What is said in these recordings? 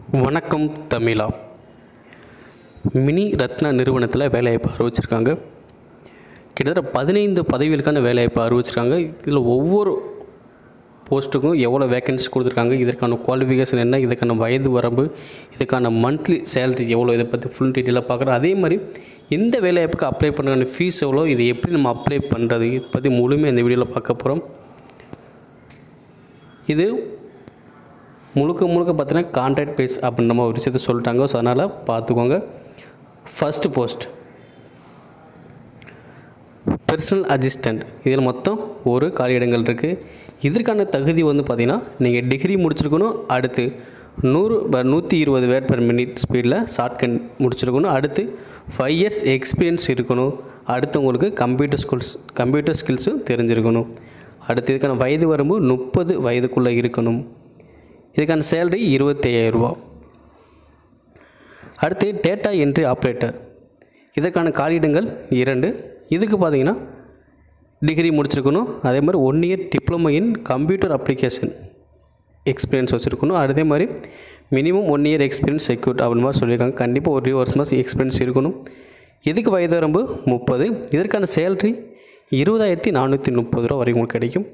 வணக்கம் தமிழா மினி ரத்னா நிறுவனத்தில் வேலைவாய்ப்பு அறிவிச்சிருக்காங்க கிட்டத்தட்ட பதினைந்து பதவிகளுக்கான வேலைவாய்ப்பு அறிவிச்சிருக்காங்க இதில் ஒவ்வொரு போஸ்ட்டுக்கும் எவ்வளோ வேகன்சி கொடுத்துருக்காங்க இதற்கான குவாலிஃபிகேஷன் என்ன இதுக்கான வயது வரம்பு இதுக்கான மந்த்லி சேலரி எவ்வளோ இதை பற்றி ஃபுல் டீட்டெயிலாக பார்க்குறோம் அதே மாதிரி இந்த வேலைவாய்ப்புக்கு அப்ளை பண்ணுற ஃபீஸ் எவ்வளோ இது எப்படி நம்ம அப்ளை பண்ணுறது இதை பற்றி முழுமையாக இந்த வீடியோவில் பார்க்க போகிறோம் இது முழுக்க முழுக்க பார்த்தீங்கன்னா கான்ட்ராக்ட் பேஸ் அப்படின்ற மாதிரி ஒரு விஷயத்த சொல்லிட்டாங்க ஸோ அதனால் பார்த்துக்கோங்க ஃபஸ்ட்டு போஸ்ட் பர்சனல் அசிஸ்டண்ட் இதில் மொத்தம் ஒரு காலியிடங்கள் இருக்குது இதற்கான தகுதி வந்து பார்த்திங்கன்னா நீங்கள் டிகிரி முடிச்சிருக்கணும் அடுத்து நூறு நூற்றி இருபது வேட் per மினிட் ஸ்பீடில் ஷார்ட்கட் முடிச்சிருக்கணும் அடுத்து ஃபைவ் இயர்ஸ் எக்ஸ்பீரியன்ஸ் இருக்கணும் அடுத்து உங்களுக்கு கம்ப்யூட்டர் ஸ்கில்ஸ் கம்ப்யூட்டர் ஸ்கில்ஸும் தெரிஞ்சிருக்கணும் அடுத்து இதுக்கான வயது வரம்பு முப்பது வயதுக்குள்ளே இருக்கணும் இதுக்கான சேலரி இருபத்தையாயிரரூபா அடுத்து டேட்டா என்ட்ரி ஆப்ரேட்டர் இதற்கான காலியிடங்கள் இரண்டு இதுக்கு பார்த்தீங்கன்னா டிகிரி முடிச்சிருக்கணும் அதே மாதிரி one year diploma in computer application experience வச்சுருக்கணும் அதே மாதிரி minimum one year experience secured அப்படின்னு மாதிரி சொல்லியிருக்காங்க கண்டிப்பாக ஒரு வருஷமாக எக்ஸ்பீரியன்ஸ் இருக்கணும் இதுக்கு வயது வரம்பு முப்பது இதற்கான சேலரி இருபதாயிரத்தி நானூற்றி முப்பது ரூபா வரைக்கும் உங்களுக்கு கிடைக்கும்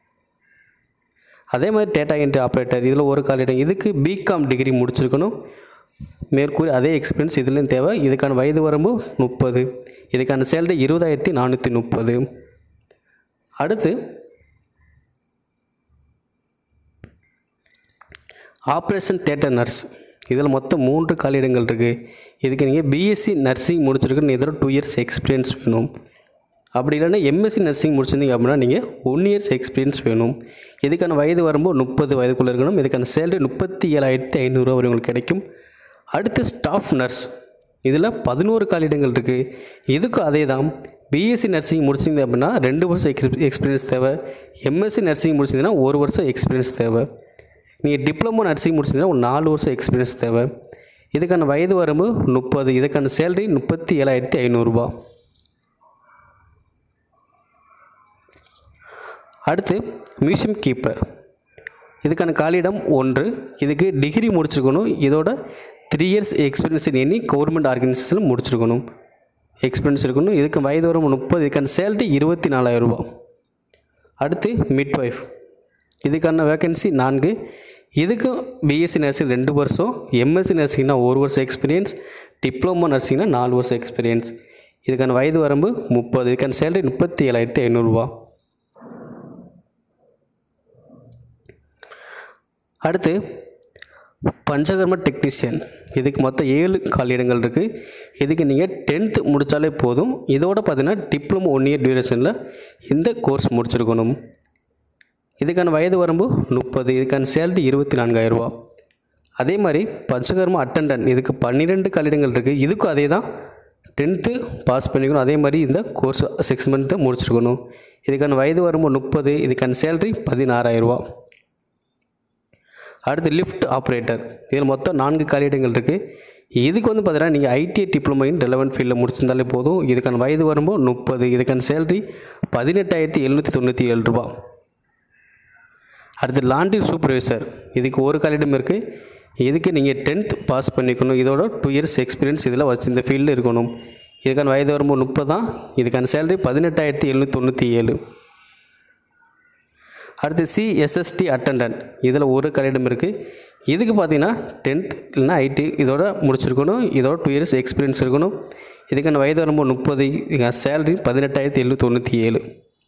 அதே மாதிரி டேட்டா என்ட்ரி ஆப்ரேட்டர் இதில் ஒரு காலிடம் இதுக்கு பிகாம் டிகிரி முடிச்சிருக்கணும் மேற்கூறி அதே எக்ஸ்பீரியன்ஸ் இதுலேயும் தேவை இதுக்கான வயது வரம்பு முப்பது இதுக்கான சேலரி இருபதாயிரத்தி நானூற்றி முப்பது அடுத்து ஆப்ரேஷன் தேட்டர் நர்ஸ் இதில் மொத்தம் மூன்று காலியிடங்கள் இருக்குது இதுக்கு நீங்கள் பிஎஸ்சி நர்சிங் முடிச்சிருக்குன்னு இதோட டூ இயர்ஸ் எக்ஸ்பீரியன்ஸ் வேணும் அப்படி இல்லைன்னா எம்எஸ்சி நர்சிங் முடிச்சிருந்தீங்க அப்படின்னா நீங்கள் ஒன் இயர்ஸ் எக்ஸ்பீரியன்ஸ் வேணும் இதுக்கான வயது வரம்பு முப்பது வயதுக்குள்ளே இருக்கணும் இதுக்கான சேலரி முப்பத்தி ஏழாயிரத்தி ஐநூறுரூவா வரை உங்களுக்கு கிடைக்கும் அடுத்து ஸ்டாஃப் நர்ஸ் இதில் பதினோரு காலியிடங்கள் இருக்குது இதுக்கும் அதே தான் பிஎஸ்சி நர்சிங் முடிச்சிங்க அப்படின்னா ரெண்டு வருஷம் எக்ஸ் எக்ஸ்பீரியன்ஸ் தேவை எம்எஸ்சி நர்சிங் முடிச்சிங்கன்னா ஒரு வருஷம் எக்ஸ்பீரியன்ஸ் தேவை நீங்கள் டிப்ளமோ நர்சிங் முடிச்சிங்கன்னா ஒரு நாலு வருஷம் எக்ஸ்பீரியன்ஸ் தேவை இதுக்கான வயது வரம்பு முப்பது இதுக்கான சேலரி முப்பத்தி ஏழாயிரத்தி ஐநூறுரூபா அடுத்து மியூசியம் கீப்பர் இதுக்கான காலியிடம் ஒன்று இதுக்கு டிகிரி முடிச்சிருக்கணும் இதோட three years experience in any government organisation முடிச்சிருக்கணும் எக்ஸ்பீரியன்ஸ் இருக்கணும் இதுக்கு வயது வரும் முப்பது இதுக்கான சேலரி இருபத்தி நாலாயிரம் ரூபாய் அடுத்து மிட்வைஃப் இதுக்கான வேக்கன்சி நான்கு இதுக்கும் பிஎஸ்சி நர்சிங் ரெண்டு வருஷம் எம்எஸ்சி நர்சிங்னா ஒரு வருஷம் எக்ஸ்பீரியன்ஸ் டிப்ளமோ நர்சிங்னா நாலு வருஷம் எக்ஸ்பீரியன்ஸ் இதுக்கான வயது வரம்பு முப்பது இதுக்கான சேலரி முப்பத்தி ஏழாயிரத்தி ஐநூறுரூவா அடுத்து பஞ்சகர்ம டெக்னீஷியன் இதுக்கு மொத்தம் ஏழு காலியிடங்கள் இருக்குது இதுக்கு நீங்கள் டென்த்து முடித்தாலே போதும் இதோட பார்த்தீங்கன்னா டிப்ளமோ ஒன் இயர் டியூரேஷனில் இந்த கோர்ஸ் முடிச்சிருக்கணும் இதுக்கான வயது வரம்பு முப்பது இதுக்கான சேலரி இருபத்தி நான்காயிரரூபா அதே மாதிரி பஞ்சகர்ம அட்டண்டன் இதுக்கு பன்னிரெண்டு காலியிடங்கள் இருக்குது இதுக்கும் அதே தான் டென்த்து பாஸ் பண்ணிக்கணும் அதே மாதிரி இந்த கோர்ஸ் சிக்ஸ் மந்த்து முடிச்சிருக்கணும் இதுக்கான வயது வரம்பு முப்பது இதுக்கான சேலரி பதினாறாயிரரூபா அடுத்து லிஃப்ட் ஆப்ரேட்டர் இதில் மொத்தம் நான்கு காலியிடங்கள் இருக்குது இதுக்கு வந்து பார்த்தீங்கன்னா நீங்கள் ஐடிஐ டிப்ளமோ இன் ரெலவெண்ட் ஃபீல்டில் முடிச்சிருந்தாலே போதும் இதுக்கான வயது வரம்போ முப்பது இதுக்கான சேலரி பதினெட்டாயிரத்தி எழுநூற்றி தொண்ணூற்றி ஏழு ரூபா அடுத்து லாண்ட்ரி சூப்பர்வைசர் இதுக்கு ஒரு காலியிடம் இருக்குது இதுக்கு நீங்கள் டென்த் பாஸ் பண்ணிக்கணும் இதோட டூ இயர்ஸ் எக்ஸ்பீரியன்ஸ் இதில் வச்சு இந்த ஃபீல்டில் இருக்கணும் இதுக்கான வயது வரம்போ முப்பது தான் இதுக்கான சேலரி பதினெட்டாயிரத்தி எழுநூற்றி தொண்ணூற்றி ஏழு அடுத்து சிஎஸ்எஸ்டி அட்டண்டன்ட் இதில் ஒரு கலிடம் இருக்குது இதுக்கு பார்த்தீங்கன்னா டென்த் இல்லைனா ஐடி இதோட முடிச்சிருக்கணும் இதோட டூ இயர்ஸ் எக்ஸ்பீரியன்ஸ் இருக்கணும் இதுக்கான வயது வரம்பு முப்பது இதுக்கான சேலரி பதினெட்டாயிரத்தி எழுநூற்றி தொண்ணூற்றி ஏழு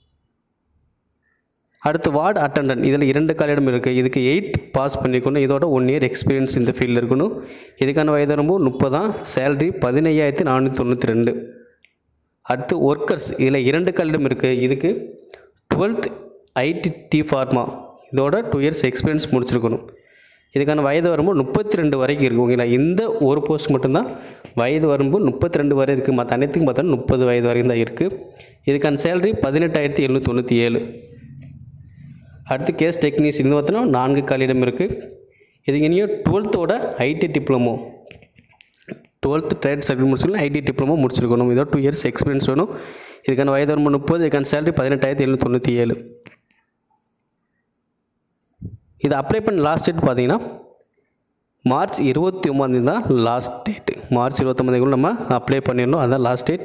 அடுத்து வார்டு அட்டண்டன்ட் இதில் இரண்டு காலிடம் இருக்குது இதுக்கு எயித் பாஸ் பண்ணிக்கணும் இதோட ஒன் இயர் எக்ஸ்பீரியன்ஸ் இந்த ஃபீல்டில் இருக்கணும் இதுக்கான வயது வரம்பு முப்பதாம் சேலரி பதினையாயிரத்தி நானூற்றி தொண்ணூற்றி ரெண்டு அடுத்து ஒர்க்கர்ஸ் இதில் இரண்டு காலிடம் இருக்குது இதுக்கு டுவெல்த் ஐடி டி ஃபார்மா இதோட டூ இயர்ஸ் எக்ஸ்பீரியன்ஸ் முடிச்சிருக்கணும் இதுக்கான வயது வரம்பு முப்பத்தி ரெண்டு வரைக்கும் இருக்குது ஓகேங்களா இந்த ஒரு போஸ்ட் மட்டும்தான் வயது வரம்பு முப்பத்தி ரெண்டு வரை இருக்குது மற்ற அனைத்துக்கும் பார்த்தோன்னா முப்பது வயது வரைக்கும் தான் இருக்குது இதுக்கான சேலரி பதினெட்டாயிரத்தி எழுநூற்றி தொண்ணூற்றி ஏழு அடுத்து கேஸ் டெக்னீஷியன் இது பார்த்தோன்னா நான்கு காலியிடம் இருக்குது இதுக்கு இனியும் டுவெல்த்தோட IT diploma twelfth trade certificate முடிச்சிருக்கணும் ஐடி டிப்ளமோ முடிச்சிருக்கணும் இதோட டூ இயர்ஸ் எக்ஸ்பீரியன்ஸ் வேணும் இதுக்கான வயது வரம்பு முப்பது இதுக்கான சேலரி பதினெட்டாயிரத்தி எழுநூற்றி தொண்ணூற்றி ஏழு இது அப்ளை பண்ண லாஸ்ட் டேட் பார்த்தீங்கன்னா மார்ச் இருபத்தி ஒம்பதாந்தேதி தான் லாஸ்ட் டேட்டு மார்ச் இருபத்தொம்பதாந்தேதிக்குள்ள நம்ம அப்ளை பண்ணிடணும் அதுதான் லாஸ்ட் டேட்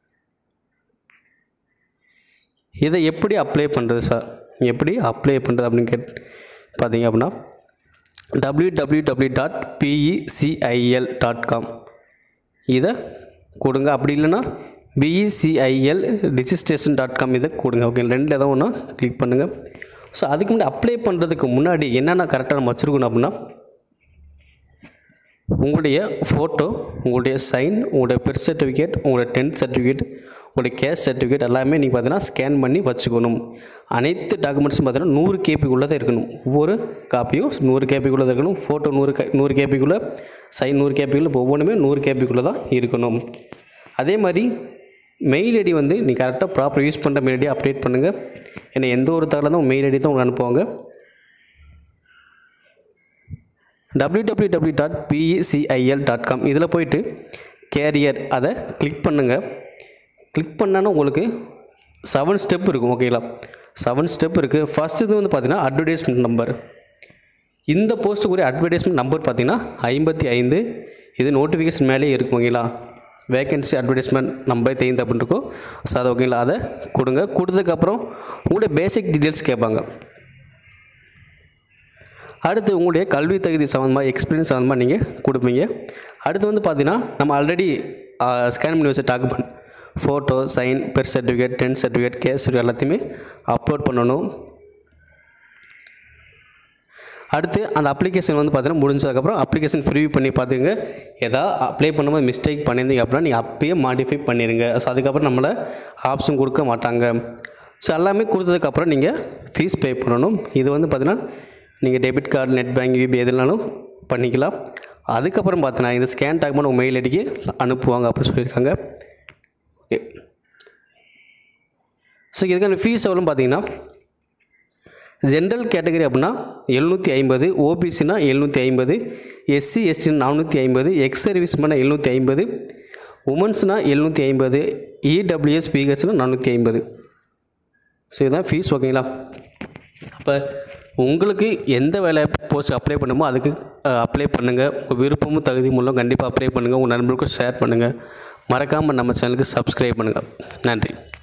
இதை எப்படி அப்ளை பண்ணுறது சார் எப்படி அப்ளை பண்ணுறது அப்படின்னு கேட் பார்த்தீங்க அப்படின்னா W W W dot BECIL dot com இதை கொடுங்க அப்படி இல்லைன்னா பிஇசிஐஎல் ரிஜிஸ்ட்ரேஷன் டாட் காம் இதை கொடுங்க ஓகே ரெண்டில் ஏதோ ஒன்று கிளிக் பண்ணுங்கள் ஸோ அதுக்கு முன்னாடி அப்ளை பண்ணுறதுக்கு முன்னாடி என்னென்ன கரெக்டாக நம்ம வச்சுருக்கணும் அப்படின்னா உங்களுடைய ஃபோட்டோ உங்களுடைய சைன் உங்களுடைய பெர்த் சர்டிஃபிகேட் உங்களுடைய டென்த் சர்டிஃபிகேட் உங்களுடைய கேஷ் சர்டிஃபிகேட் எல்லாமே நீங்கள் பார்த்தீங்கன்னா ஸ்கேன் பண்ணி வச்சுக்கணும் அனைத்து டாக்குமெண்ட்ஸும் பார்த்தீங்கன்னா நூறு கேபிக்குள்ளே தான் இருக்கணும் ஒவ்வொரு காப்பியும் நூறு கேபிக்குள்ளே தான் இருக்கணும் ஃபோட்டோ நூறு கே நூறு கேபிக்குள்ளே சைன் நூறு கேபிக்குள்ளே இப்போ ஒவ்வொன்றுமே நூறு கேபிக்குள்ளே தான் இருக்கணும் அதே மாதிரி மெயில் ஐடி வந்து நீ கரெக்டாக ப்ராப்பர் யூஸ் பண்ணுற மெயில் ஐடி அப்டேட் பண்ணுங்கள் ஏன்னா எந்த ஒரு தகவலும் தான் மெயில் ஐடி தான் உங்களுக்கு அனுப்புவாங்க www.pecil.com dot BECIL dot com இதில் போயிட்டு கேரியர் அதை கிளிக் பண்ணுங்கள் கிளிக் பண்ணாலும் உங்களுக்கு செவன் ஸ்டெப் இருக்கும் ஓகேங்களா செவன் ஸ்டெப் இருக்குது ஃபஸ்ட் இது வந்து பார்த்தீங்கன்னா அட்வர்டைஸ்மெண்ட் நம்பர் இந்த போஸ்ட்டுக்குரிய அட்வர்டைஸ்மெண்ட் நம்பர் பார்த்தீங்கன்னா ஐம்பத்தி ஐந்து இது நோட்டிஃபிகேஷன் மேலே இருக்கும் ஓகேங்களா வேகன்சி அட்வர்டைஸ்மெண்ட் நம்பர் தெரிந்து அப்படின்னு இருக்கும் ஸோ அதை ஓகேங்களா அதை கொடுங்க கொடுத்ததுக்கப்புறம் உங்களுடைய பேசிக் டீட்டெயில்ஸ் கேட்பாங்க அடுத்து உங்களுடைய கல்வி தகுதி சம்மந்தமாக எக்ஸ்பீரியன்ஸ் சம்மந்தமாக நீங்கள் கொடுப்பீங்க அடுத்து வந்து பார்த்தீங்கன்னா நம்ம ஆல்ரெடி ஸ்கேன் பண்ணி வச்ச document photo sign birth certificate tenth certificate caste certificate எல்லாத்தையுமே அப்லோட் பண்ணணும் அடுத்து அந்த அப்ளிகேஷன் வந்து பார்த்தீங்கன்னா முடிஞ்சதுக்கப்புறம் அப்ளிகேஷன் ஃப்ரீ பண்ணி பார்த்துங்க எதாவது அப்ளை பண்ணும்போது மிஸ்டேக் பண்ணியிருந்தீங்க அப்படின்னா நீங்கள் அப்பயே மாடிஃபை பண்ணிடுங்க ஸோ அதுக்கப்புறம் நம்மளை ஆப்ஷன் கொடுக்க மாட்டாங்க ஸோ எல்லாமே கொடுத்ததுக்கப்புறம் நீங்கள் ஃபீஸ் பே பண்ணணும் இது வந்து பார்த்தீங்கன்னா நீங்கள் debit card net banking UPI எதுனாலும் பண்ணிக்கலாம் அதுக்கப்புறம் பார்த்தீங்கன்னா இந்த ஸ்கேன் டாக்குமெண்ட் உங்கள் மெயில் ஐடிக்கு அனுப்புவாங்க அப்படின்னு சொல்லியிருக்காங்க ஓகே ஸோ இதுக்கான ஃபீஸ் எவ்வளோ பார்த்தீங்கன்னா ஜென்ரல் கேட்டகரி அப்படின்னா எழுநூற்றி ஐம்பது ஓபிசினா எழுநூற்றி ஐம்பது எஸ்சி எஸ்டினா நானூற்றி ஐம்பது எக்ஸ் சர்வீஸ்மேனா எழுநூற்றி ஐம்பது உமன்ஸ்னால் எழுநூற்றி ஐம்பது இடபிள்யூஎஸ் பிஹெச்னா நானூற்றி ஐம்பது ஸோ இதுதான் ஃபீஸ் ஓகேங்களா அப்போ உங்களுக்கு எந்த வேலை போஸ்ட் அப்ளை பண்ணுமோ அதுக்கு அப்ளை பண்ணுங்கள் உங்கள் விருப்பமும் தகுதி மூலம் கண்டிப்பாக அப்ளை பண்ணுங்கள் உங்கள் நண்பர்களுக்கும் ஷேர் பண்ணுங்கள் மறக்காமல் நம்ம சேனலுக்கு சப்ஸ்கிரைப் பண்ணுங்கள் நன்றி